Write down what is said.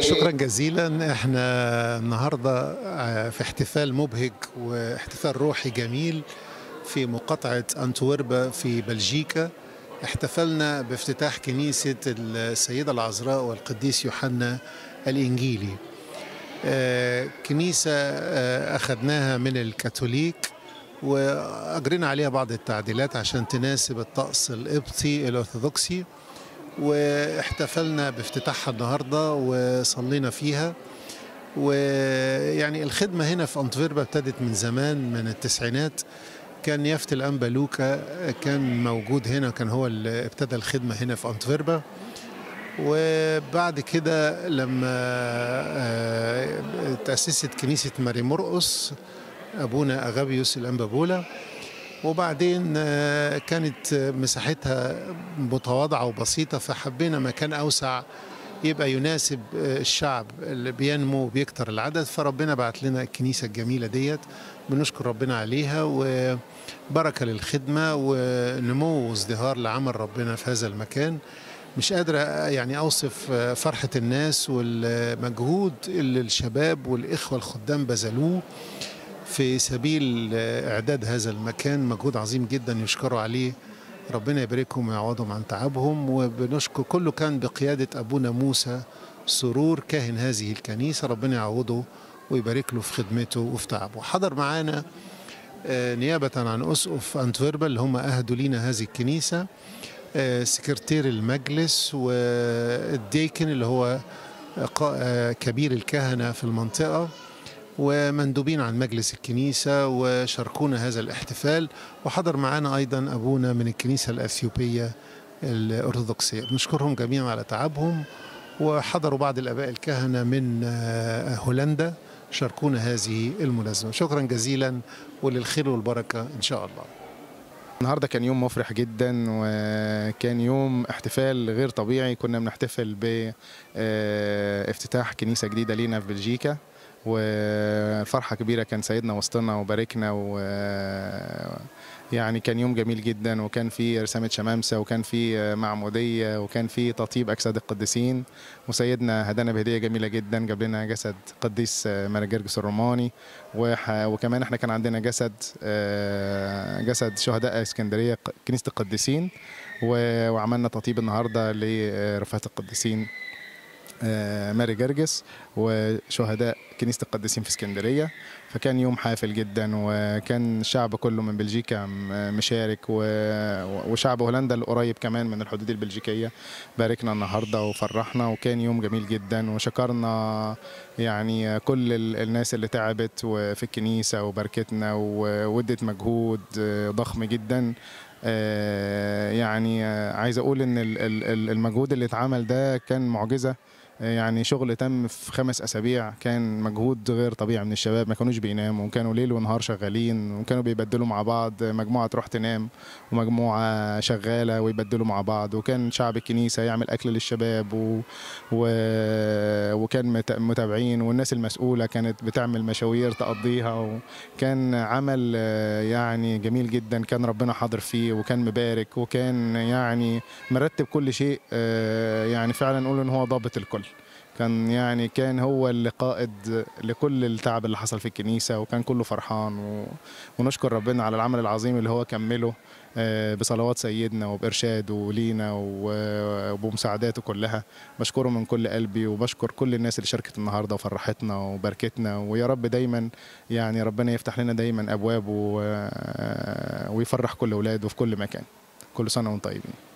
شكرا جزيلا احنا النهارده في احتفال مبهج واحتفال روحي جميل في مقاطعة أنتوربا في بلجيكا احتفلنا بافتتاح كنيسة السيدة العذراء والقديس يوحنا الإنجيلي آه، كنيسة آه، أخذناها من الكاثوليك وأجرينا عليها بعض التعديلات عشان تناسب الطقس القبطي الأرثوذكسي واحتفلنا بافتتاحها النهارده وصلينا فيها ويعني الخدمة هنا في أنتفيربا ابتدت من زمان من التسعينات كان يافت الأنبا لوكا كان موجود هنا كان هو اللي ابتدى الخدمة هنا في أنتفيربا وبعد كده لما آه، تأسست كنيسة ماري مرقس أبونا أغابيوس الأنبا بولا وبعدين آه، كانت مساحتها متواضعة وبسيطة فحبينا مكان أوسع يبقى يناسب آه، الشعب اللي بينمو وبيكتر العدد فربنا بعت لنا الكنيسة الجميلة ديت بنشكر ربنا عليها وبركة للخدمة ونمو وازدهار لعمل ربنا في هذا المكان مش قادر يعني أوصف آه، فرحة الناس والمجهود اللي الشباب والإخوة الخدام بذلوه في سبيل إعداد هذا المكان مجهود عظيم جدا يشكروا عليه ربنا يباركهم ويعوضهم عن تعبهم وبنشكر كله كان بقيادة أبونا موسى سرور كاهن هذه الكنيسة ربنا يعوضه ويبارك له في خدمته وفي تعبه حضر معانا آه، نيابة عن أسقف أنتوربا اللي هم أهدوا لينا هذه الكنيسة آه، سكرتير المجلس والديكن اللي هو قا- آه، كبير الكهنة في المنطقة ومندوبين عن مجلس الكنيسة وشاركونا هذا الاحتفال وحضر معنا أيضا أبونا من الكنيسة الأثيوبية الأرثوذكسية بنشكرهم جميعا على تعبهم وحضروا بعض الآباء الكهنة من آه، هولندا شاركونا هذه المناسبة شكرا جزيلا وللخير والبركة إن شاء الله النهارده كان يوم مفرح جدا وكان يوم احتفال غير طبيعي كنا بنحتفل بافتتاح كنيسة جديدة لينا في بلجيكا وفرحة كبيرة كان سيدنا وسطنا وباركنا و يعني كان يوم جميل جدا وكان في رسامة شمامسة وكان في معمودية وكان في تطيب أجساد القديسين وسيدنا هدانا بهدية جميلة جدا جاب لنا جسد قديس ماري جرجس الروماني وح- وكمان احنا كان عندنا جسد آه، جسد شهداء اسكندريه ق- كنيسه القديسين و- وعملنا تطيب النهارده لرفاه القديسين آه، ماري جرجس وشهداء كنيسه القديسين في اسكندريه فكان يوم حافل جدا وكان الشعب كله من بلجيكا م- مشارك و- وشعب هولندا القريب كمان من الحدود البلجيكيه باركنا النهارده وفرحنا وكان يوم جميل جدا وشكرنا يعني كل ال- الناس اللي تعبت و- في الكنيسة وباركتنا وودت مجهود آه، ضخم جدا آه، يعني آه، عايز أقول إن ال- ال- ال- المجهود اللي اتعمل ده كان معجزة آه، يعني شغل تم في خمس أسابيع كان مجهود غير طبيعي من الشباب ما كانوش بيناموا وكانوا ليل ونهار شغالين وكانوا بيبدلوا مع بعض مجموعة تروح تنام ومجموعة شغالة ويبدلوا مع بعض وكان شعب الكنيسة يعمل أكل للشباب و... و... وكان مت- متابعين والناس المسؤولة كانت بتعمل مشاوير تقضيها وكان عمل آه، يعني جميل جدا كان ربنا حاضر فيه وكان مبارك وكان يعني مرتب كل شيء آه، يعني فعلا نقول ان هو ضابط الكل كان يعني كان هو اللي قائد لكل التعب اللي حصل في الكنيسة وكان كله فرحان و... ونشكر ربنا على العمل العظيم اللي هو كمله آه، بصلوات سيدنا وبإرشاده لينا و- وبمساعداته كلها بشكره من كل قلبي وبشكر كل الناس اللي شاركت النهارده وفرحتنا وباركتنا ويا رب دايما يعني ربنا يفتح لنا دايما ابوابه و- ويفرح كل اولاده في كل مكان كل سنه وانتم طيبين